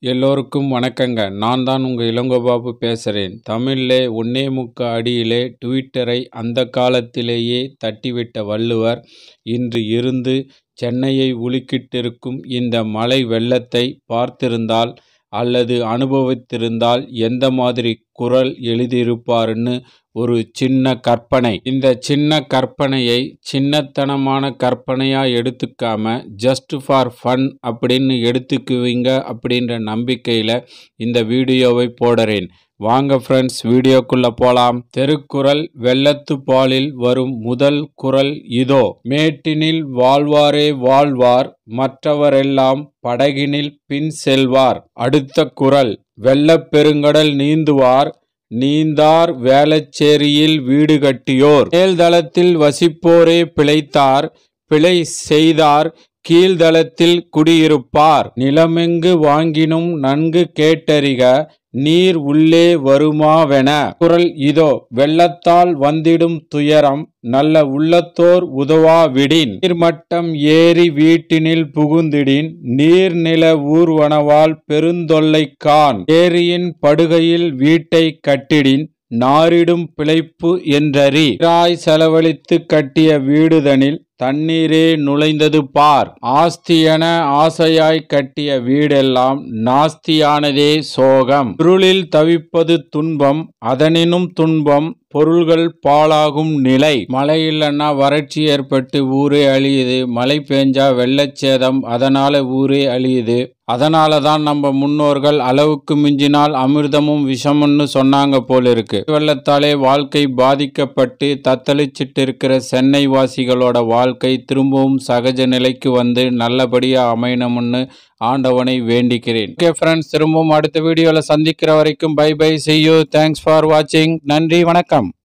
எல்லோருக்கும் வணக்கங்க நான் தான் உங்கள் இளங்கோபாபு பேசுகிறேன் தமிழிலே ஒன்னே முக்க அடியிலே ட்விட்டரை அந்த காலத்திலேயே தட்டிவிட்ட வள்ளுவர் இன்று இருந்து சென்னையை உலுக்கிட்டிருக்கும் இந்த மழை வெள்ளத்தை பார்த்திருந்தால் அல்லது அனுபவித்திருந்தால் எந்த மாதிரி குரல் எழுதியிருப்பாருன்னு ஒரு சின்ன கற்பனை இந்த சின்ன கற்பனையை சின்னத்தனமான கற்பனையாக எடுத்துக்காம ஜஸ்ட் ஃபார் ஃபன் அப்படின்னு எடுத்துக்குவீங்க அப்படின்ற நம்பிக்கையில் இந்த வீடியோவை போடுறேன் வாங்க ஃப்ரெண்ட்ஸ் வீடியோக்குள்ள போலாம் திருக்குறள் வெள்ளத்து பாலில் வரும் முதல் குறள் இதோ மேட்டினில் வாழ்வாரே வாழ்வார் மற்றவரெல்லாம் படகினில் பின் செல்வார் அடுத்த குறள் வெள்ளப் பெருங்கடல் நீந்துவார் நீந்தார் வேளச்சேரியில் வீடு கட்டியோர் மேல்தளத்தில் வசிப்போரே பிழைத்தார் பிழை செய்தார் கீழ்தளத்தில் குடியிருப்பார் நிலமெங்கு வாங்கினும் நன்கு கேட்டறிக நீர் உள்ளே வருமாவென குரல் இதோ வெள்ளத்தால் வந்திடும் துயரம் நல்ல உள்ளத்தோர் உதவாவிடின் நீர்மட்டம் ஏறி வீட்டினில் புகுந்திடின் நீர்நில ஊர்வனவால் பெருந்தொல்லைக்கான் ஏரியின் படுகையில் வீட்டை கட்டிடின் நாரிடும் பிழைப்பு என்றறி ராய் செலவழித்து கட்டிய வீடுதனில் தண்ணீரே நுழைந்தது பார் ஆஸ்தியென ஆசையாய் கட்டிய வீடெல்லாம் நாஸ்தியானதே சோகம் இருளில் தவிப்பது துன்பம் அதனினும் துன்பம் பொருள்கள் பாழாகும் நிலை மழை இல்லைன்னா வறட்சி ஏற்பட்டு ஊரே அழியுது மழை பெஞ்சா வெள்ளச்சேதம் அதனால ஊரே அழியுது அதனால தான் நம்ம முன்னோர்கள் அளவுக்கு மிஞ்சினால் அமிர்தமும் விஷமும்னு சொன்னாங்க போல இருக்கு வெள்ளத்தாலே வாழ்க்கை பாதிக்கப்பட்டு தத்தளிச்சிட்டு இருக்கிற சென்னை வாசிகளோட வாழ்க்கை திரும்பவும் சகஜ நிலைக்கு வந்து நல்லபடியா அமையணும்னு ஆண்டவனை வேண்டிக்கிறேன் ஓகே ஃப்ரெண்ட்ஸ் திரும்பவும் அடுத்த வீடியோவில் சந்திக்கிற வரைக்கும் bye bye see you thanks for வாட்சிங் நன்றி வணக்கம்